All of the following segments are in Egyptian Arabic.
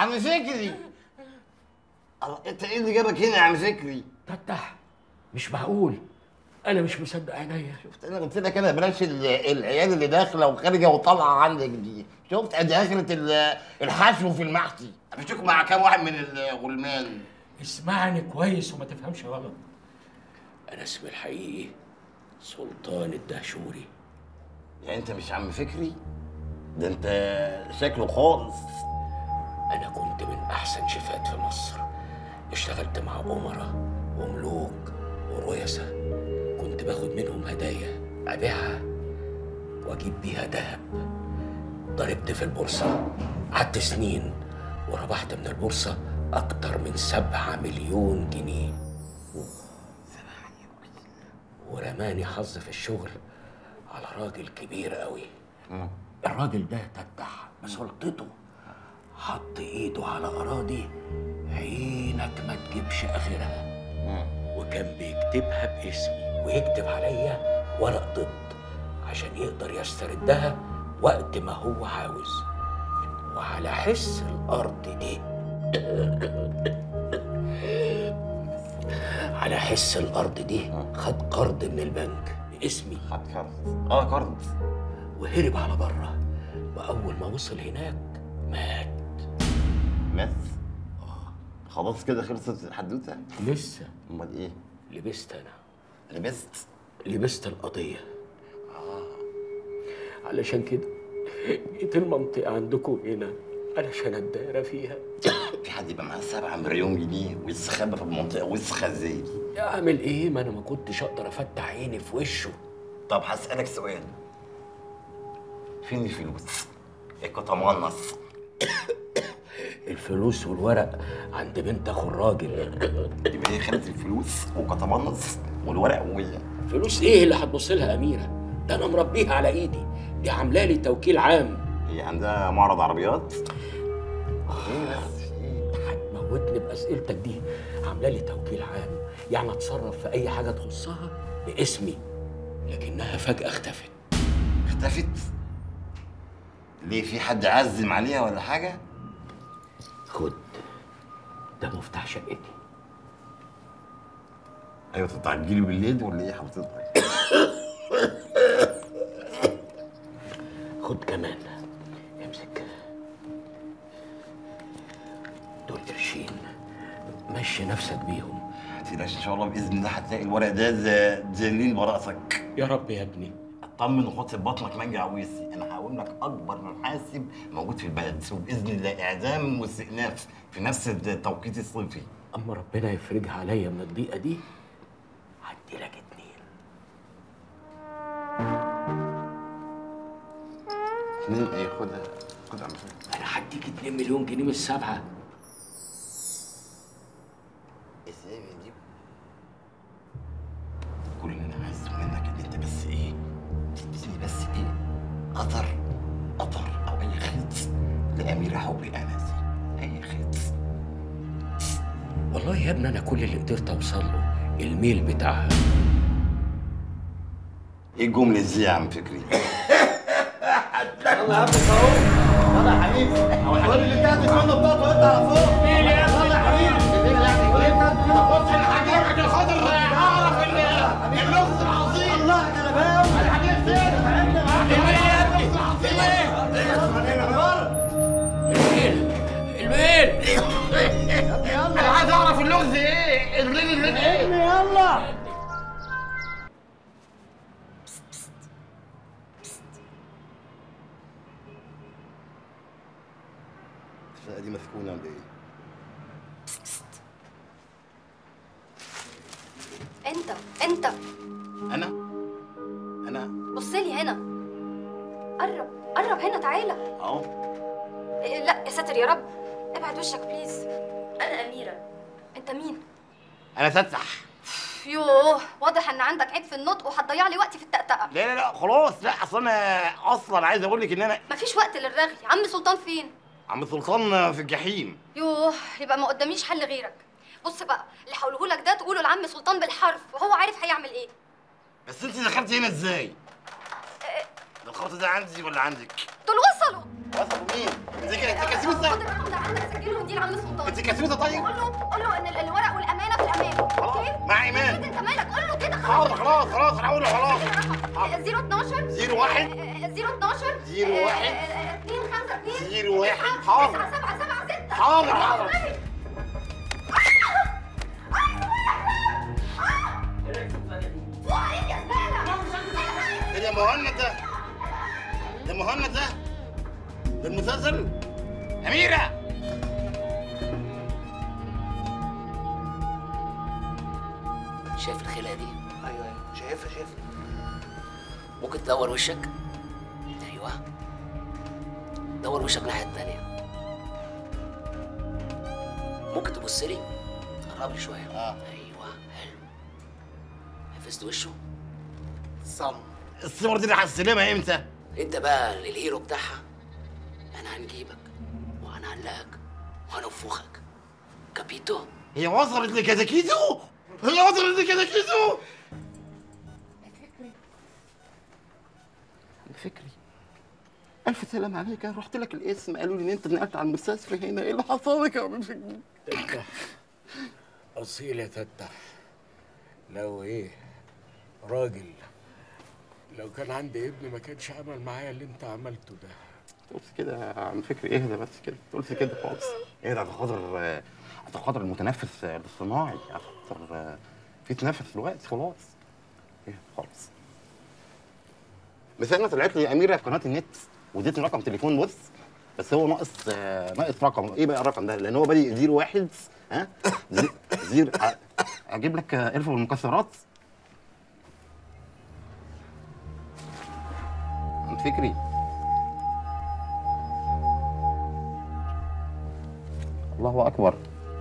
عم فكري الله انت ايه اللي جابك هنا يا عم فكري تفتح مش معقول انا مش مصدق عينيا شفت انا قلت لك انا بلاش ال- العيال اللي داخله وخارجه وطالعه عندك دي شفت ادي اخره ال- الحشو في المحشي ابشوك مع كام واحد من الغلمان اسمعني كويس وما تفهمش غلط انا اسمي الحقيقي سلطان الدهشوري يعني انت مش عم فكري ده انت شكله خالص انا كنت من احسن شيفات في مصر اشتغلت مع امراء وملوك ورؤساء كنت باخد منهم هدايا ابيعها واجيب بيها دهب ضربت في البورصه قعدت سنين وربحت من البورصه اكتر من سبعة مليون جنيه ورماني حظ في الشغل على راجل كبير قوي الراجل ده تتح بسلطته حط ايده على اراضي عينك ما تجيبش اخرها وكان بيكتبها باسمي ويكتب عليا ورق ضد عشان يقدر يستردها وقت ما هو عاوز وعلى حس الارض دي على حس الارض دي خد قرض من البنك باسمي خد قرض اه قرض وهرب على بره واول ما وصل هناك مات مات خلاص كده خلصت الحدوته لسه امال ايه لبست انا لبست لبست القضيه علشان كده جيت المنطقه عندكم هنا علشان اتدارى فيها في حد يبقى معاه 7 مليون جنيه ويستخبى في المنطقه وسخه زي دي اعمل ايه ما انا ما كنتش اقدر افتح عيني في وشه طب هسألك سؤال فين الفلوس؟ الكتمانس الفلوس والورق عند بنت اخو الراجل يبقى هي خدت الفلوس وكتمانس والورق وهي فلوس ايه اللي هتبص لها اميره ده انا مربيها على ايدي دي عامله لي توكيل عام هي عندها معرض عربيات ايه بس إيه؟ هتموتني باسئلتك دي عامله لي توكيل عام يعني اتصرف في اي حاجه تخصها باسمي لكنها فجاه اختفت اختفت ليه في حد عزم عليها ولا حاجه خد ده مفتاح شقتي ايوه تطلع تجيلي بالليل ولا ايه يا حضرتك خد كمان امسك دول قرشين مشي نفسك بيهم ما تقلقش ان شاء الله باذن الله هتلاقي الورق ده ز- ذليل براسك يا رب يا ابني اطمن وحط في بطنك مانجا عويسي انا هقوم لك اكبر محاسب موجود في البلد وباذن الله اعدام واستئناف في نفس التوقيت الصيفي اما ربنا يفرجها عليا من الضيقه دي هدي لك اتنين اتنين ايه خدها خدها عم فهد. انا هديك 2 مليون جنيه من السبعه ازاي دي كل اللي انا عايزه منك ان انت بس ايه تديني بس ايه قطر قطر او اي خيط لاميره حبي انسي اي خيط والله يا ابني انا كل اللي قدرت اوصل له الميل بتاعها ايه الجمله دي يا عم فكري يلا يا ابني اهو يلا يا حبيبي هو اللي بتاخد منه بطاقه وانت على فوق يلا يا حبيبي اللي بتاخد منه بطاقه انا هجيبك الخضر اعرف ان اللغز العظيم الله يا غلباوي انا هجيب فين اللغز العظيم الميل انا عايز اعرف اللغز ايه الليل الليل ايه يلا الشقه دي مسكونه ولا ايه انت انت انا انا بص لي هنا قرب قرب هنا تعالى اهو إيه، لا يا ساتر يا رب ابعد وشك بليز انا اميره انت مين انا تفتح يوه واضح ان عندك عيب في النطق وهتضيع لي وقتي في التأتأة لا لا لا خلاص لا اصل انا اصلا عايز اقول لك ان انا مفيش وقت للرغي عم سلطان فين عم سلطان في الجحيم يوه يبقى ما قداميش حل غيرك بص بقى اللي هقوله لك ده تقوله لعم سلطان بالحرف وهو عارف هيعمل ايه بس انت دخلتي هنا ازاي؟ ده الخط ده عندي ولا عندك؟ دول وصلوا وصلوا مين؟ ذكر التكاسيب ازاي؟ خد الرقم ده عندك سجله روح اديه لعم سلطان انت كسوته طيب قول له قول له ان ال- الورق والامانه في الامان اوكي مع ايمان كده انت مالك قول له كده حاضر خلاص خلاص انا هقول له خلاص 012 زيرو واحد 012 زيرو واحد. 2 5 2 زيرو واحد. حاضر. 7 7 7 6 حاضر حاضر فوق عليك يا زباله ايه ده مهند ده ده مهند ده ده المسلسل اميره شايف الخلقه دي ايوه ايوه شايفها شايفها ممكن تدور وشك ايوه دور وشك الناحيه التانية ممكن تبص لي قرب لي شويه آه. ايوه حلو حفظت وشه صم الصور دي على السينما امتى؟ انت بقى الهيرو بتاعها انا هنجيبك وهنعلقك وهنفخك كابيتو هي وصلت لكتاكيتو هي وصلت لكتاكيتو فكري ألف سلام عليك أنا رحت لك الاسم قالوا لي إن أنت نقلت على المستشفى هنا إيه اللي حصل لك يا عم فكري؟ اصيل يا تتح لو ايه راجل لو كان عندي ابن ما كانش عمل معايا اللي انت عملته ده قلت كده يا عم فكري اهدى بس كده قلت كده خالص اهدى عشان خاطر عشان خاطر المتنفس الاصطناعي عشان خاطر في تنفس دلوقتي خلاص اهدى خالص بس انا طلعت لي اميره في قناه النت واديتني رقم تليفون بص بس هو ناقص آه، ناقص رقم ايه بقى الرقم ده لان هو بادئ زيرو واحد ها زي- زيرو ع- اجيب لك آه، الف والمكسرات عم فكري الله اكبر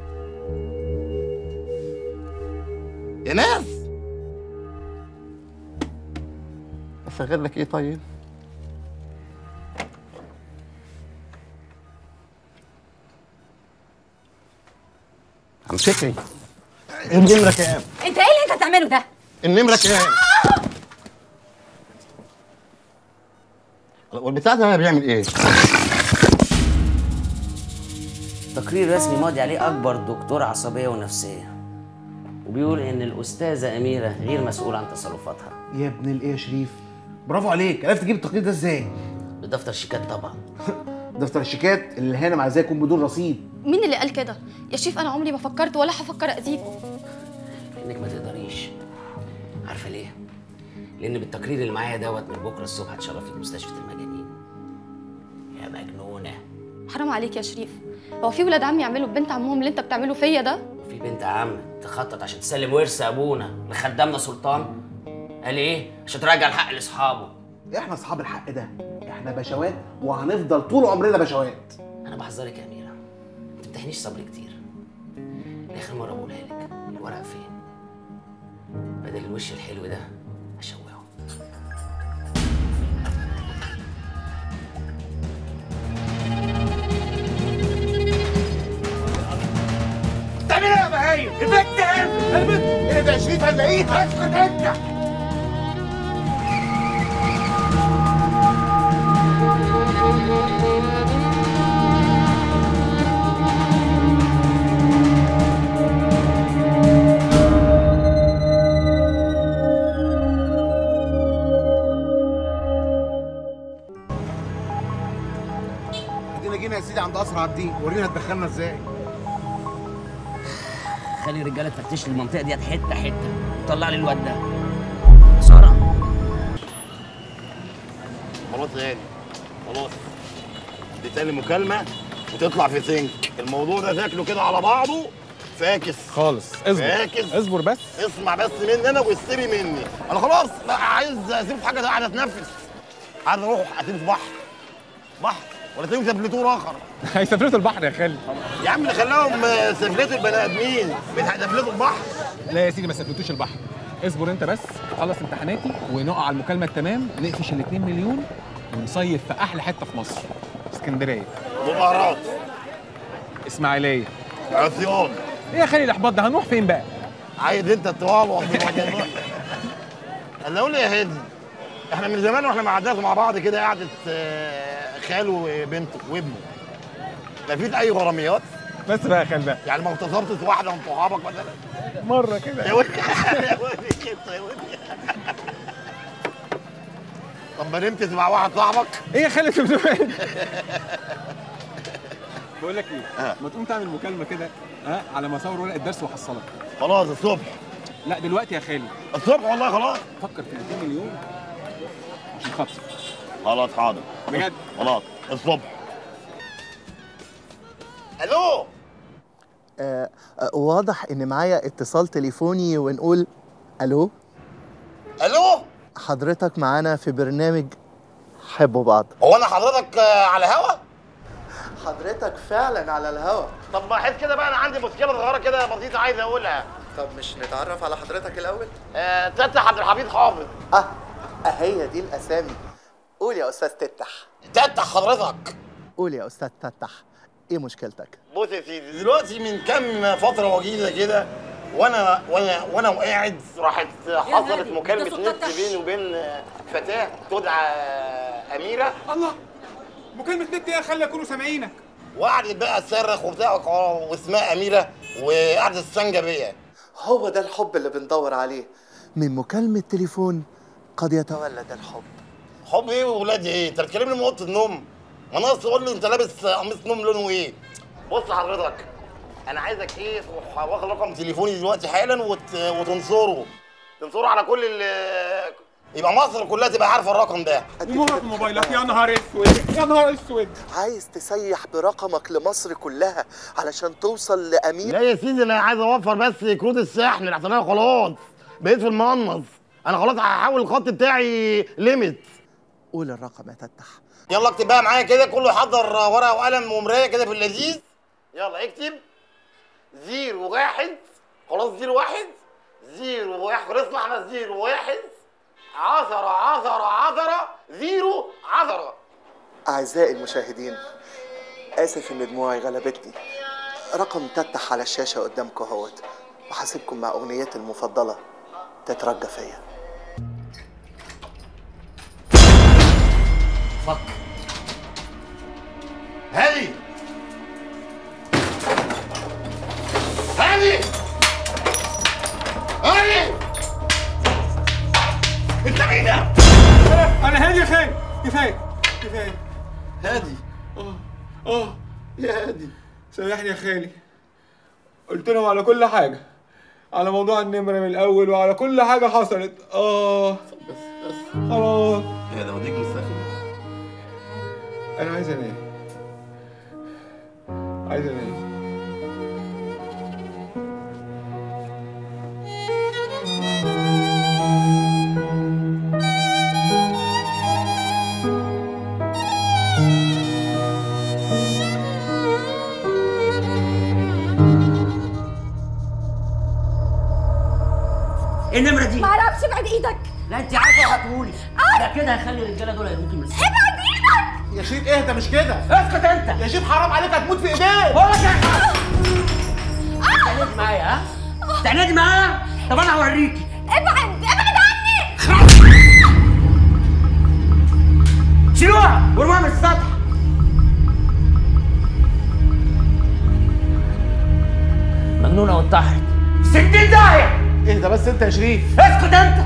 يا ناس اشغل لك ايه طيب عم فكري النمرة كام؟ انت ايه اللي انت بتعمله ده النمرة كام؟ والبتاع ده بيعمل ايه؟ تقرير رسمي ماضي عليه أكبر دكتور عصبية ونفسية وبيقول إن الأستاذة أميرة غير مسؤولة عن تصرفاتها يا ابن الايه يا شريف برافو عليك عرفت تجيب التقرير ده ازاي بدفتر شيكات طبعا دفتر الشيكات اللي هانم عايزاه يكون بدون رصيد مين اللي قال كده يا شيف انا عمري ما فكرت ولا هفكر اذيكوا إنك ما تقدريش عارفة ليه؟ لأن بالتقرير اللي معايا دوت من بكرة الصبح هتشرفي مستشفى المجانين يا مجنونة حرام عليك يا شريف هو في ولاد عمي يعملوا بنت عمهم اللي انت بتعمله فيا ده في بنت عم تخطط عشان تسلم ورث أبونا لخدامنا سلطان قال إيه؟ عشان ترجع الحق لأصحابه احنا اصحاب الحق ده احنا بشوات وهنفضل طول عمرنا بشوات انا بحذرك يا اميره ما تمتحنيش صبر كتير اخر مره بقولها لك الورق فين بدل الوش الحلو ده اشوهه تعمل ايه يا بهايم؟ البنت ايه؟ البنت ايه ده يا شريف هنلاقيها اسكت انت ادينا جينا يا سيدي عند قصر عابدين ورينا اتدخلنا ازاي خلي الرجاله تفتش لي المنطقه ديت حته حته وطلع لي الواد ده بسرعه خلاص يا غالي خلاص دي تاني مكالمة وتطلع في سنك الموضوع ده شكله كده على بعضه فاكس خالص اصبر فاكس اصبر بس اسمع بس مني انا واستري مني انا خلاص لا عايز اسيب في حاجه قاعد اتنفس عايز اروح اسيب في بحر بحر ولا تلاقيهم سفلتور اخر هيسافروا البحر يا خالد يا عم خلاهم سفلتوا البني ادمين بيسفلتوا البحر لا يا سيدي ما سافرتوش البحر اصبر انت بس خلص امتحاناتي ونقع على المكالمه التمام نقفش ال 2 مليون ونصيف في احلى حته في مصر اسكندريه مظاهرات اسماعيليه عصيان ايه يا خالد الاحباط ده هنروح فين بقى عايز انت التواضع في الحاجات دي انا اقول يا هادي احنا من زمان واحنا قعدنا مع بعض كده قعده آه، خاله وبنته وابنه مفيش اي غراميات بس بقى يا خال بقى يعني ما اغتصبتش واحده من صحابك مثلا مره كده يا ولد يا ولد كده يا ولد طب ما نمتش مع واحد صاحبك ايه يا خالد انت بتقول إيه؟ بقول لك ايه ما تقوم تعمل مكالمه كده ها على مسار ورقه الدرس واحصلك خلاص الصبح لا دلوقتي يا خالد الصبح والله خلاص فكر في 200 مليون عشان خاطر خلاص حاضر بجد خلاص الصبح الو آه آه واضح ان معايا اتصال تليفوني ونقول الو الو حضرتك معانا في برنامج حبوا بعض هو انا حضرتك آه، على هوا حضرتك فعلا على الهوا طب ما احس كده بقى انا عندي مشكله صغيره كده بسيطه عايز اقولها طب مش نتعرف على حضرتك الاول آه تفتح عبد الحميد حافظ اه هي دي الاسامي قول يا استاذ تتح تفتح حضرتك قول يا استاذ تتح ايه مشكلتك بص يا سيدي دلوقتي من كام فتره وجيزه كده وانا وانا وانا وقاعد راحت حصلت هادي، مكالمه أنت نت صوتك بيني وبين آه، فتاه تدعى آه، اميره الله مكالمه نت ايه خلي يكونوا سامعينك وقعدت بقى تصرخ وبتاع واسمها اميره وقعدت تستنجى بيا هو ده الحب اللي بندور عليه من مكالمة تليفون قد يتولد الحب حب ايه وولاد ايه؟ انت بتكلمني من اوضه النوم؟ ما انا اصل اقول له انت لابس قميص نوم لونه ايه؟ بص حضرتك انا عايزك ايه تروح واخد رقم تليفوني دلوقتي حالا وت... وتنصره تنصره على كل ال يبقى مصر كلها تبقى عارفه الرقم ده ومهرة في موبايلك يا نهار اسود يا نهار اسود عايز تسيح برقمك لمصر كلها علشان توصل لأمير لا يا سيدي انا عايز اوفر بس كروت الشحن لحسن انا خلاص بقيت في المقنص انا خلاص هحول الخط بتاعي ليميت قول الرقم يا تتح يلا اكتب بقى معايا كده كله يحضر ورقه وقلم ومرايه كده في اللذيذ يلا اكتب زيرو واحد خلاص زيرو واحد زيرو واحد خلصنا احنا زيرو واحد عشرة عشرة عشرة زيرو عشرة أعزائي المشاهدين آسف إن دموعي غلبتني رقم تتح على الشاشة قدامكم اهوت وحاسبكم مع أغنيتي المفضلة تترجى فيا فكر هادي هادي هادي انت مين ده؟ انا هادي يا خالد كفايه كفايه هادي اه اه يا هادي سامحني يا خالي قلت لهم على كل حاجه على موضوع النمره من الاول وعلى كل حاجه حصلت اه خلاص يا ده وديك مستخدم انا عايز انام عايز انام ايه النمره دي؟ معرفش ابعد ايدك لا انت عارفه هتقولي ده كده هيخلي الرجاله دول يموتوا من السنة ابعد ايدك يا شيف اهدى مش كده اسكت انت يا شيف حرام عليك هتموت في ايديك بقول لك يا تعندي معايا ها؟ تعندي معايا؟ طب انا هوريكي ابعد ابعد عني شيلوها وارموها من السطح مجنونه وانتحرت 60 داهيه اهدى بس انت يا شريف اسكت انت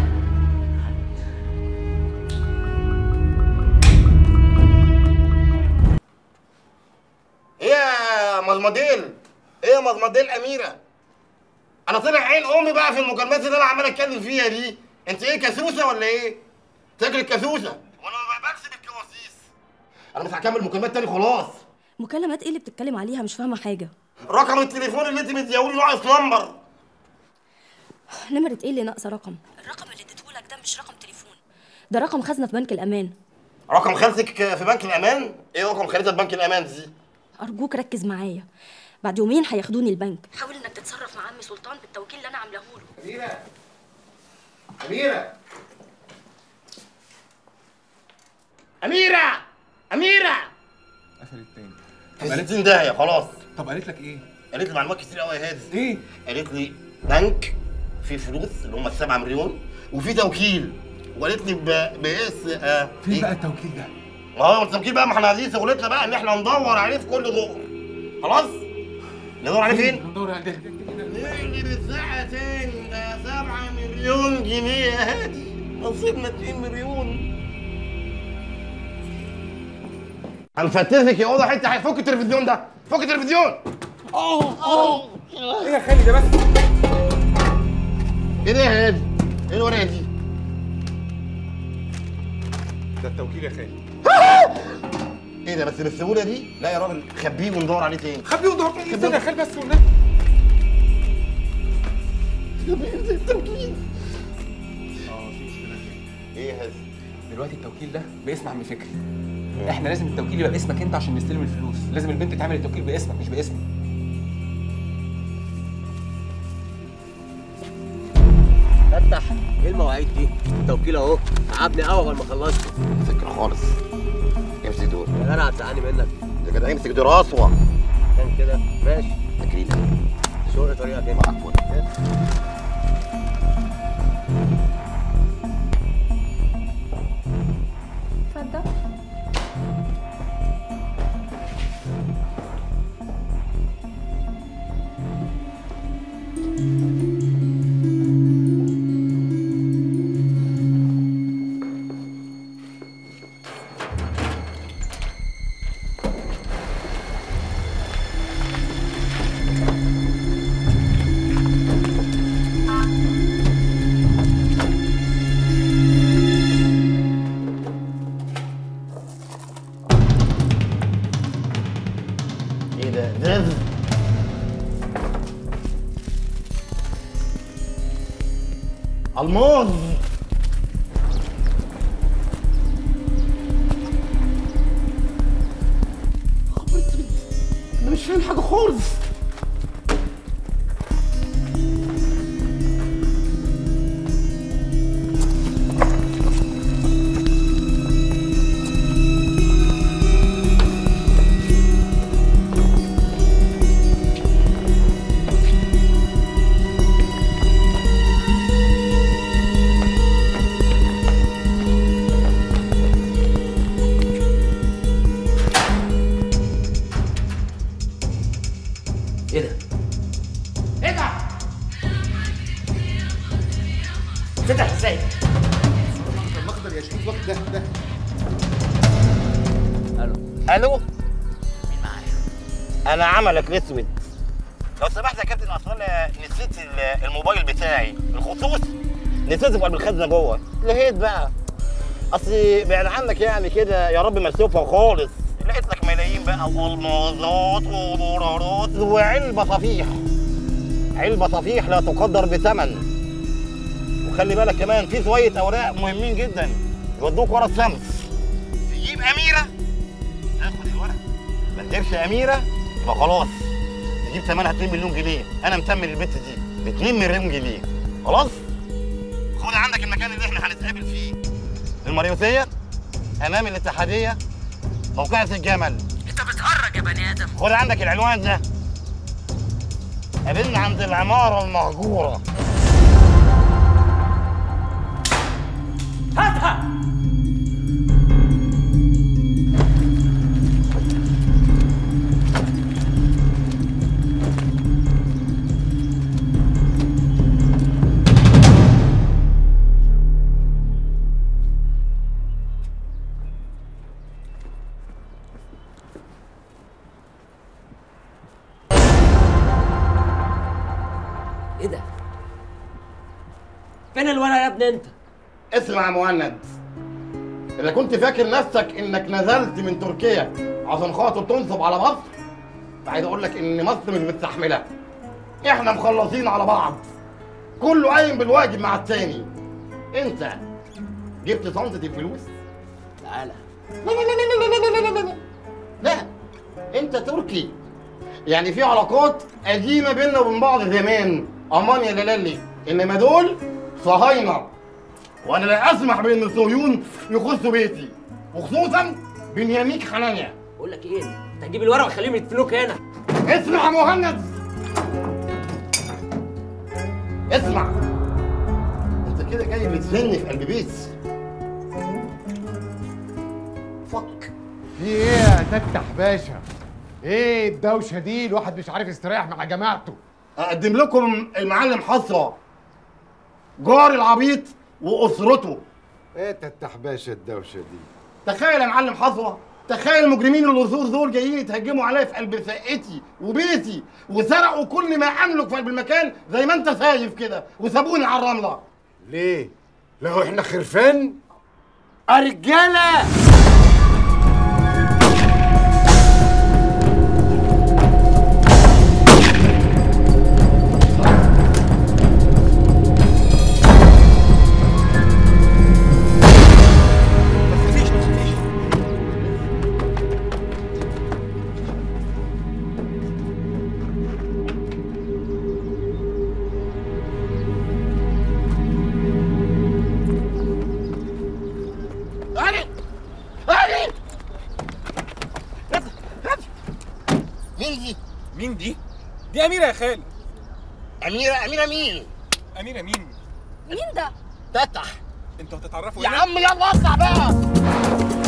ايه يا مزمديل ايه يا مزمديل اميره انا طلع عين امي بقى في المكالمات اللي انا عمال اتكلم فيها دي انت ايه كسوسه ولا ايه تاكل الكسوسه وانا ما بكسب الكواسيس انا مش هكمل مكالمات تاني خلاص مكالمات ايه اللي بتتكلم عليها مش فاهمه حاجه رقم التليفون اللي انت مديهولي ناقص نمبر نمره ايه اللي ناقصه رقم الرقم اللي اديتهولك ده مش رقم تليفون ده رقم خزنه في بنك الامان رقم خالتك في بنك الامان ايه رقم خالتها في بنك الامان دي ارجوك ركز معايا بعد يومين هياخدوني البنك حاول انك تتصرف مع عم سلطان بالتوكيل اللي انا عاملاه له أميرة أميرة اميره اميره قفلت تاني في 60 داهيه خلاص طب قالت لك ايه؟ قالت لي معلومات كتير قوي يا هادي ايه؟ قالت لي بنك فيه فلوس اللي هم السبعة مليون وفي توكيل وقالت لي ب- بقيس آه فين إيه؟ بقى التوكيل ده؟ ما هو التوكيل بقى ما احنا عايزين شغلتنا بقى ان احنا ندور عليه في كل دور خلاص ندور عليه فين؟ ندور على ده اللي بالساعتين ده 7 مليون جنيه يا هادي نصيبنا 2 مليون هنفتتك يا اوضه حته فك التلفزيون ده فك التلفزيون ايه يا خالي ده بس ايه ده يا هادي؟ ايه الورقه دي؟ ده التوكيل يا خالي ايه ده بس بالسهوله دي؟ لا يا راجل خبيه وندور عليه تاني خبيه ودور استنى يا خالي بس والنبي ايه يا هادي؟ دلوقتي التوكيل ده باسم عم فكري احنا لازم التوكيل يبقى باسمك انت عشان نستلم الفلوس لازم البنت تعمل التوكيل باسمك مش باسمي فتح ايه المواعيد دي؟ التوكيل اهو تعبني اول ما خلصت فكر خالص امسك دول يا جدع هتزعلني منك يا جدع امسك دول راسوه كان كده ماشي تكريم شغل طريقه كده عفوا اتفضل ايه ده؟ ده الماظ انا مش فاهم حاجه خالص ايه ده؟ ايه ده؟ فتح ازاي؟ المخبر يا شريف واخد ده ده الو مين معايا؟ انا عملك الاسود لو سمحت يا كابتن اصل انا نسيت ال- الموبايل بتاعي الخصوص نسيته في قلب الخزنه جوه لقيت بقى اصل بعد عنك يعني كده يا رب مسوفها خالص لقيت لك ملايين بقى والمازات ودولارات وعلبه صفيح علبه صفيح لا تقدر بثمن وخلي بالك كمان في شويه اوراق مهمين جدا يودوك ورا الشمس تجيب اميره تاخد الورق ما تجيبش اميره يبقى خلاص تجيب ثمنها 2 مليون جنيه انا متمن البت دي ب 2 مليون جنيه خلاص خد عندك المكان اللي احنا هنتقابل فيه المريوثيه امام الاتحاديه موقعة الجمل انت بتهرج يا بني ادم خد عندك العنوان ده قابلنا عند العماره المهجوره هاتها ايه ده؟ فين الورق يا ابني انت؟ اسمع يا مهند اذا كنت فاكر نفسك انك نزلت من تركيا عشان خاطر تنصب على مصر فعايز اقول لك ان مصر مش مستحمله احنا مخلصين على بعض كله قايم بالواجب مع التاني انت جبت صنطة الفلوس تعالى لا لا لا لا لا لا لا لا لا لا انت تركي يعني في علاقات قديمه بيننا وبين بعض زمان امان يا لالي انما دول صهاينه وانا لا اسمح بان الصهيون يخشوا بيتي وخصوصا بنياميك حنانيا بقول لك ايه انت هتجيب الورق وخليهم يدفنوك هنا اسمع يا مهند اسمع انت كده جاي بتزني في قلب بيت فك في ايه يا تفتح باشا؟ ايه الدوشه دي الواحد مش عارف يستريح مع جماعته اقدم لكم المعلم حصره جار العبيط واسرته ايه تفتح باشا الدوشه دي تخيل يا معلم حصره تخيل المجرمين اللصوص دول جايين يتهجموا عليا في قلب شقتي وبيتي وسرقوا كل ما املك في قلب المكان زي ما انت شايف كده وسابوني على الرمله ليه لو احنا خرفان رجاله علي علي مين دي؟ مين دي؟ دي أميرة يا خالد أميرة أميرة مين؟ أميرة مين؟ مين ده؟ تفتح انتوا هتتعرفوا يا هنا؟ عم يلا اطلع بقى